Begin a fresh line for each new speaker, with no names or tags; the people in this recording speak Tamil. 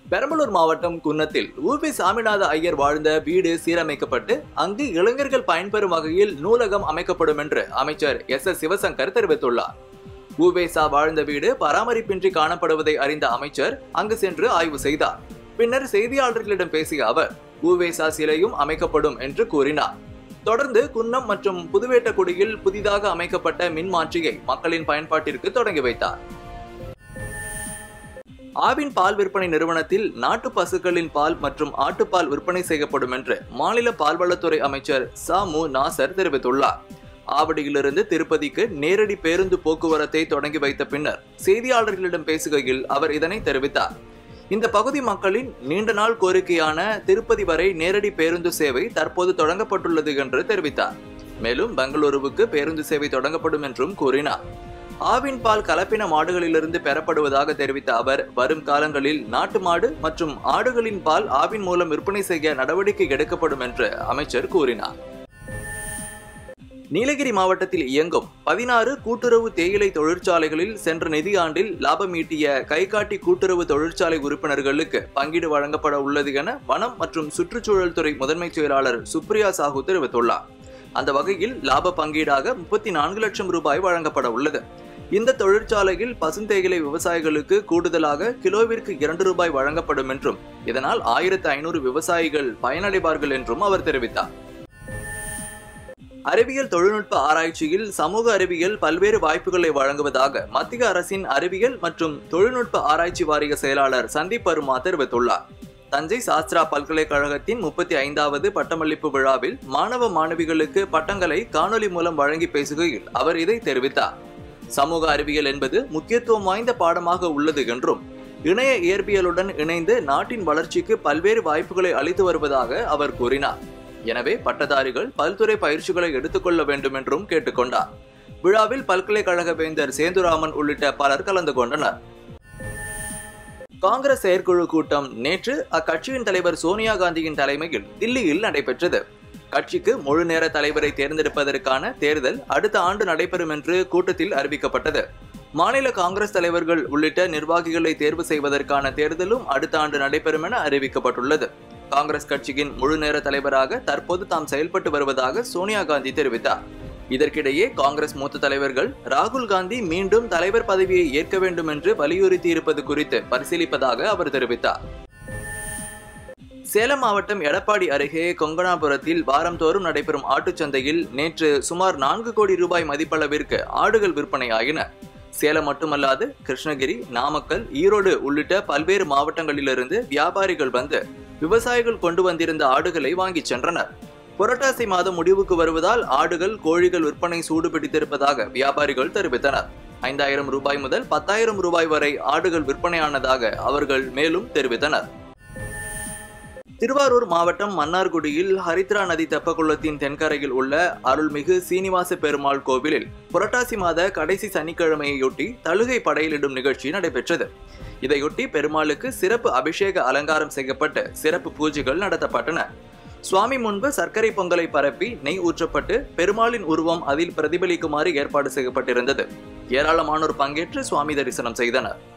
பெரம்பலூர் மாவட்டம் குன்னத்தில் ஊபி சாமிநாத ஐயர் வாழ்ந்த வீடு சீரமைக்கப்பட்டு அங்கு இளைஞர்கள் பயன்பெறும் வகையில் நூலகம் அமைக்கப்படும் என்று அமைச்சர் எஸ் எஸ் சிவசங்கர் தெரிவித்துள்ளார் ஊபேசா வாழ்ந்த வீடு பராமரிப்பின்றி காணப்படுவதை அறிந்த அமைச்சர் அங்கு சென்று ஆய்வு செய்தார் பின்னர் செய்தியாளர்களிடம் பேசிய அவர் ஊவேசா சிலையும் அமைக்கப்படும் என்று கூறினார் தொடர்ந்து குன்னம் மற்றும் புதுவேட்டக்குடியில் புதிதாக அமைக்கப்பட்ட மின்மாற்றியை மக்களின் பயன்பாட்டிற்கு தொடங்கி வைத்தார் ஆவின் பால் விற்பனை நிறுவனத்தில் நாட்டு பசுக்களின் பால் மற்றும் ஆட்டுப்பால் விற்பனை செய்யப்படும் என்று மாநில பால்வளத்துறை அமைச்சர் ச மு நாசர் தெரிவித்துள்ளார் ஆவடியிலிருந்து திருப்பதிக்கு நேரடி பேருந்து போக்குவரத்தை தொடங்கி வைத்த பின்னர் செய்தியாளர்களிடம் பேசுகையில் அவர் இதனை தெரிவித்தார் இந்த பகுதி மக்களின் நீண்ட நாள் கோரிக்கையான திருப்பதி வரை நேரடி பேருந்து சேவை தற்போது தொடங்கப்பட்டுள்ளது என்று தெரிவித்தார் மேலும் பெங்களூருவுக்கு பேருந்து சேவை தொடங்கப்படும் என்றும் கூறினார் ஆவின் பால் கலப்பின மாடுகளிலிருந்து பெறப்படுவதாக தெரிவித்த அவர் வரும் காலங்களில் நாட்டு மாடு மற்றும் ஆடுகளின் பால் ஆவின் மூலம் விற்பனை செய்ய நடவடிக்கை எடுக்கப்படும் என்று அமைச்சர் கூறினார் நீலகிரி மாவட்டத்தில் இயங்கும் பதினாறு கூட்டுறவு தேயிலை தொழிற்சாலைகளில் சென்ற நிதியாண்டில் லாபம் ஈட்டிய கைகாட்டி கூட்டுறவு தொழிற்சாலை உறுப்பினர்களுக்கு பங்கீடு வழங்கப்பட உள்ளது என வனம் மற்றும் சுற்றுச்சூழல் துறை முதன்மை செயலாளர் சுப்ரியா சாஹூ தெரிவித்துள்ளார் அந்த வகையில் லாப பங்கீடாக முப்பத்தி நான்கு லட்சம் ரூபாய் வழங்கப்பட உள்ளது இந்த தொழிற்சாலையில் பசுந்தேயிலை விவசாயிகளுக்கு கூடுதலாக கிலோவிற்கு இரண்டு ரூபாய் வழங்கப்படும் என்றும் இதனால் ஆயிரத்து ஐநூறு விவசாயிகள் பயனடைவார்கள் என்றும் அவர் தெரிவித்தார் அறிவியல் தொழில்நுட்ப ஆராய்ச்சியில் சமூக அறிவியல் பல்வேறு வாய்ப்புகளை வழங்குவதாக மத்திய அரசின் அறிவியல் மற்றும் தொழில்நுட்ப ஆராய்ச்சி வாரிய செயலாளர் சந்தீப் பருமா தெரிவித்துள்ளார் தஞ்சை சாஸ்திரா பல்கலைக்கழகத்தின் முப்பத்தி ஐந்தாவது பட்டமளிப்பு விழாவில் மாணவ மாணவிகளுக்கு பட்டங்களை காணொலி மூலம் வழங்கி பேசுகையில் அவர் இதை தெரிவித்தார் சமூக அறிவியல் என்பது முக்கியத்துவம் வாய்ந்த பாடமாக உள்ளது என்றும் இணைய இயற்பியலுடன் இணைந்து நாட்டின் வளர்ச்சிக்கு பல்வேறு வாய்ப்புகளை அளித்து வருவதாக அவர் கூறினார் எனவே பட்டதாரிகள் பல்துறை பயிற்சிகளை எடுத்துக்கொள்ள வேண்டும் என்றும் கேட்டுக்கொண்டார் விழாவில் பல்கலைக்கழக வேந்தர் சேதுராமன் உள்ளிட்ட பலர் கலந்து கொண்டனர் காங்கிரஸ் செயற்குழு கூட்டம் நேற்று அக்கட்சியின் தலைவர் சோனியா காந்தியின் தலைமையில் தில்லியில் நடைபெற்றது கட்சிக்கு முழு நேர தலைவரை தேர்ந்தெடுப்பதற்கான தேர்தல் அடுத்த ஆண்டு நடைபெறும் என்று கூட்டத்தில் அறிவிக்கப்பட்டது மாநில காங்கிரஸ் தலைவர்கள் உள்ளிட்ட நிர்வாகிகளை தேர்வு செய்வதற்கான தேர்தலும் அடுத்த ஆண்டு நடைபெறும் என அறிவிக்கப்பட்டுள்ளது காங்கிரஸ் கட்சியின் முழு நேர தலைவராக தற்போது தாம் செயல்பட்டு வருவதாக சோனியா காந்தி தெரிவித்தார் இதற்கிடையே காங்கிரஸ் மூத்த தலைவர்கள் ராகுல் காந்தி மீண்டும் தலைவர் பதவியை ஏற்க வேண்டும் என்று வலியுறுத்தி இருப்பது குறித்து பரிசீலிப்பதாக அவர் தெரிவித்தார் சேலம் மாவட்டம் எடப்பாடி அருகே கொங்கணாபுரத்தில் வாரந்தோறும் நடைபெறும் ஆட்டுச்சந்தையில் நேற்று சுமார் நான்கு கோடி ரூபாய் மதிப்பளவிற்கு ஆடுகள் விற்பனையாகின சேலம் மட்டுமல்லாது கிருஷ்ணகிரி நாமக்கல் ஈரோடு உள்ளிட்ட பல்வேறு மாவட்டங்களிலிருந்து வியாபாரிகள் வந்து விவசாயிகள் கொண்டு வந்திருந்த ஆடுகளை வாங்கிச் சென்றனர் புரட்டாசி மாதம் முடிவுக்கு வருவதால் ஆடுகள் கோழிகள் விற்பனை சூடு பிடித்திருப்பதாக வியாபாரிகள் தெரிவித்தனர் ஐந்தாயிரம் ரூபாய் முதல் பத்தாயிரம் ரூபாய் வரை ஆடுகள் விற்பனையானதாக அவர்கள் மேலும் தெரிவித்தனர் திருவாரூர் மாவட்டம் மன்னார்குடியில் ஹரித்ரா நதி தெப்பக்குளத்தின் தென்கரையில் உள்ள அருள்மிகு சீனிவாச பெருமாள் கோவிலில் புரட்டாசி மாத கடைசி சனிக்கிழமையொட்டி தழுகை படையிலிடும் நிகழ்ச்சி நடைபெற்றது இதையொட்டி பெருமாளுக்கு சிறப்பு அபிஷேக அலங்காரம் செய்யப்பட்டு சிறப்பு பூஜைகள் நடத்தப்பட்டன சுவாமி முன்பு சர்க்கரை பொங்கலை பரப்பி நெய் ஊற்றப்பட்டு பெருமாளின் உருவம் அதில் பிரதிபலிக்குமாறு ஏற்பாடு செய்யப்பட்டிருந்தது ஏராளமானோர் பங்கேற்று சுவாமி தரிசனம் செய்தனர்